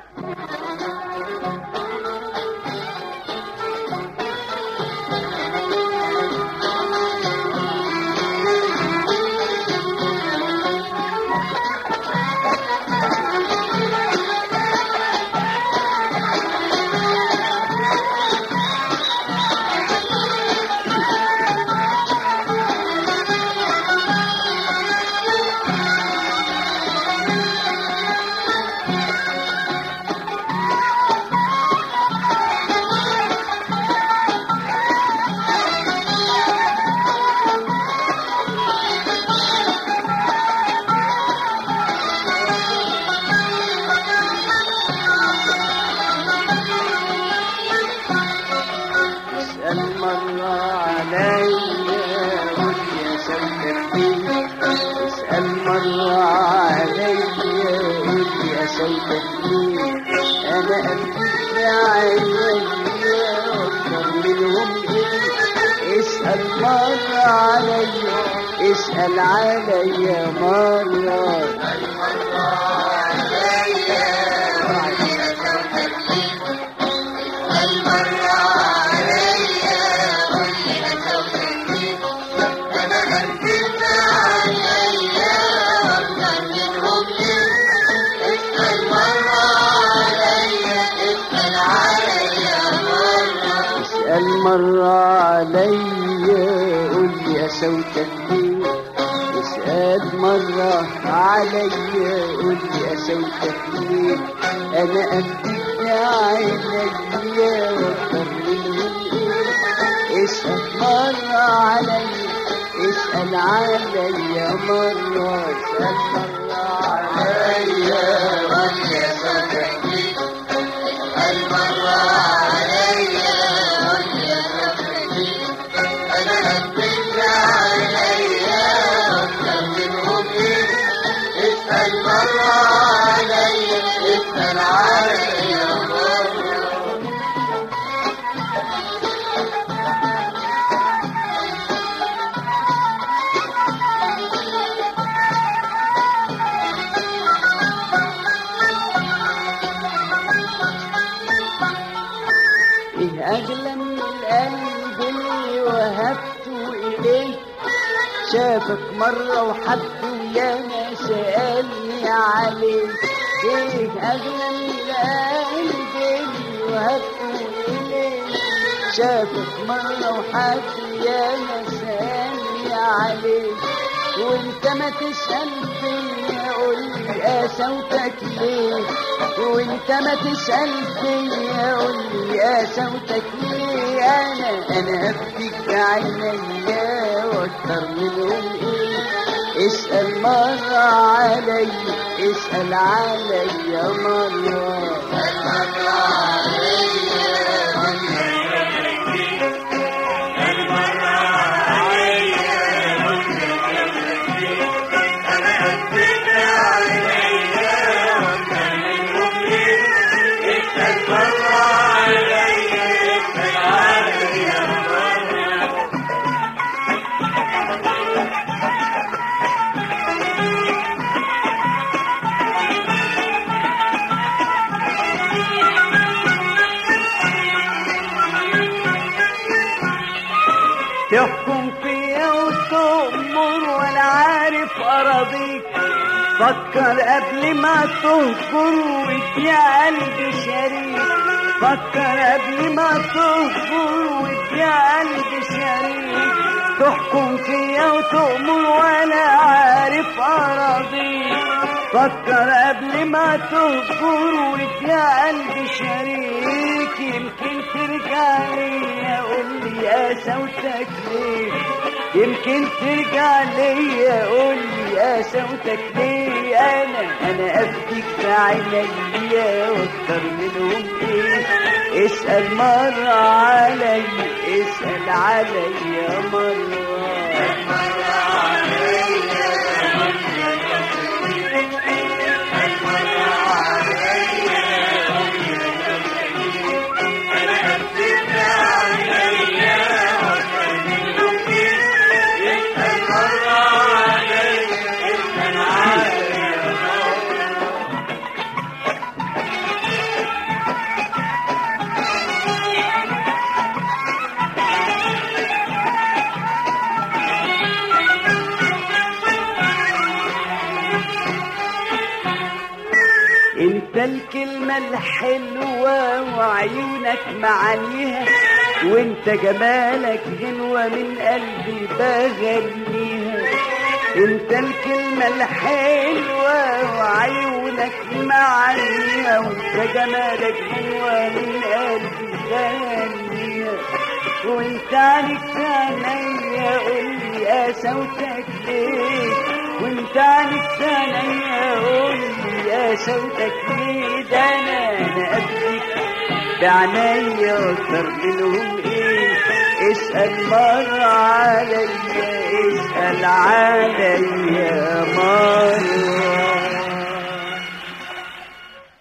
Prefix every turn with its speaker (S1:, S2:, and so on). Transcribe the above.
S1: اسأل مرة عليا قول يا سوتك اسأل مرة عليا قول يا سوتك أنا قلبي عينيا أكتر منهم إيه اسأل مرة عليا اسأل عليا مرة اسأل مرة عليا قول لي يا صوتك ليه اسأل مرة عليا قول لي يا صوتك ليه أنا قدك يا عينيا وأكتر منهم إيه اسأل مرة عليا اسأل عليا مرة اسأل مرة عليا قول لي يا صوتك ليه إيه أغلى من القلب اللي وهبته إليه شافك مرة وحب وياما سألني عليه إيه أغلى من القلب اللي وهبته إليه شافك مرة وحب وياما سألني عليه وانت ما تسأل فيا قول لي قسوتك ليه وانت ما تسأل فيا قول لي قسوتك ليه انا انا هفتك عينيا واكتر منهم ايه اسأل مرة علي اسأل عليا مرة تحكم فيا وتؤمر وانا عارف اراضيك فكر قبل ما تهجر وادي قلبي شريك فكر قبل ما تهجر وادي قلبي شريك تحكم فيا وتؤمر وانا عارف اراضيك فكر قبل ما تهجر وادي قلبي شريك يمكن ترجع ليا قول لي يا صوتك ليه يمكن ترجع ليا قول لي يا صوتك ليه انا انا افديك في عينيا واكتر منهم ايه اسال مره علي اسال عليا مره انت الكلمة الحلوة وعيونك معانيها وانت جمالك غنوة من قلبي بغنيها انت الكلمة الحلوة وعيونك معانيها وانت جمالك غنوة من قلبي بغنيها وانت عنك عينيا قولي يا صوتك ليه وانت عنك عينيا قولي يا صوتك ليه ده انا انا قبلك بعناية اكتر منهم ايه اسأل مرة عليا اسأل عليا مرة